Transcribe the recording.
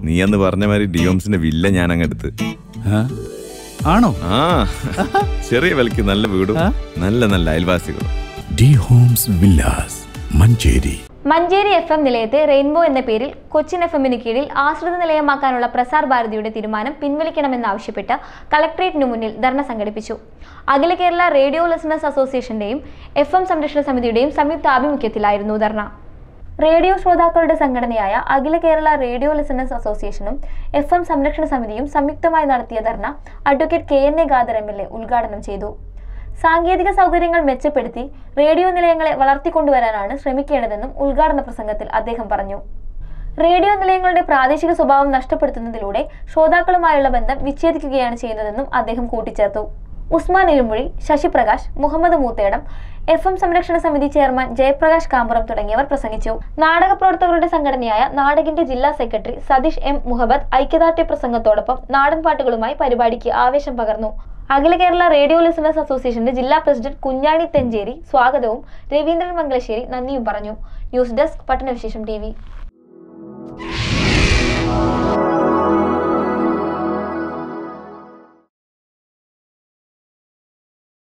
നീ അന്ന് പറഞ്ഞ മാതിരി ഡിയോംസിന്റെ വില്ല ഞാൻ അങ്ങ് എടുത്ത് ആ? ആണോ ആ ചെറിയ വിലക്ക് നല്ല വീടും നല്ല നല്ല അയൽവാസികളും D homes villas Manjeri Manjeri F M നിലയത്തെ റെയിൻബോ എന്ന പേരിൽ കൊച്ചിൻ എഫ് എമ്മിന് കീഴിൽ ആശ്രിത നിലയമാക്കാനുള്ള പ്രസാർ ഭാരതിയുടെ തീരുമാനം പിൻവലിക്കണമെന്നാവശ്യപ്പെട്ട് കളക്ടറേറ്റിനു മുന്നിൽ ധർണ സംഘടിപ്പിച്ചു അഖില കേരള റേഡിയോ ലിസണേഴ്സ് അസോസിയേഷന്റെയും എഫ് എം സംരക്ഷണ സമിതിയുടെയും സംയുക്ത ആഭിമുഖ്യത്തിലായിരുന്നു ധർണ റേഡിയോ ശ്രോതാക്കളുടെ സംഘടനയായ അഖില കേരള റേഡിയോ ലിസണേഴ്സ് അസോസിയേഷനും എഫ് എം സംരക്ഷണ സമിതിയും സംയുക്തമായി നടത്തിയ ധർണ advocate K N A Khader M L A ഉദ്ഘാടനം ചെയ്തു സാങ്കേതിക സൗകര്യങ്ങൾ മെച്ചപ്പെടുത്തി റേഡിയോ നിലയങ്ങളെ വളർത്തിക്കൊണ്ടുവരാനാണ് ശ്രമിക്കേണ്ടതെന്നും ഉദ്ഘാടന പ്രസംഗത്തിൽ അദ്ദേഹം പറഞ്ഞു റേഡിയോ നിലയങ്ങളുടെ പ്രാദേശിക സ്വഭാവം നഷ്ടപ്പെടുത്തുന്നതിലൂടെ ശ്രോതാക്കളുമായുള്ള ബന്ധം വിച്ഛേദിക്കുകയാണ് ചെയ്യുന്നതെന്നും അദ്ദേഹം കൂട്ടിച്ചേർത്തു ഉസ്മാൻ ഇരുമ്പുഴി ശശിപ്രകാശ് മുഹമ്മദ് മൂത്തേടം എഫ് എം സംരക്ഷണ സമിതി ചെയർമാൻ ജയപ്രകാശ് കാമ്പുറം തുടങ്ങിയവർ പ്രസംഗിച്ചു നാടക പ്രവർത്തകരുടെ സംഘടനയായ നാടകിന്റെ ജില്ലാ സെക്രട്ടറി സതീഷ് എം മുഹബത്ത് ഐക്യദാർഢ്യ പ്രസംഗത്തോടൊപ്പം നാടൻ പാട്ടുകളുമായി പരിപാടിക്ക് ആവേശം പകർന്നു അഖില കേരള റേഡിയോ ലിസണേഴ്സ് അസോസിയേഷന്റെ ജില്ലാ പ്രസിഡന്റ് കുഞ്ഞാണി തെഞ്ചേരി സ്വാഗതവും രവീന്ദ്രൻ മംഗലശ്ശേരി നന്ദിയും പറഞ്ഞു ന്യൂസ് ഡെസ്ക് പട്ടണവിശേഷം ടി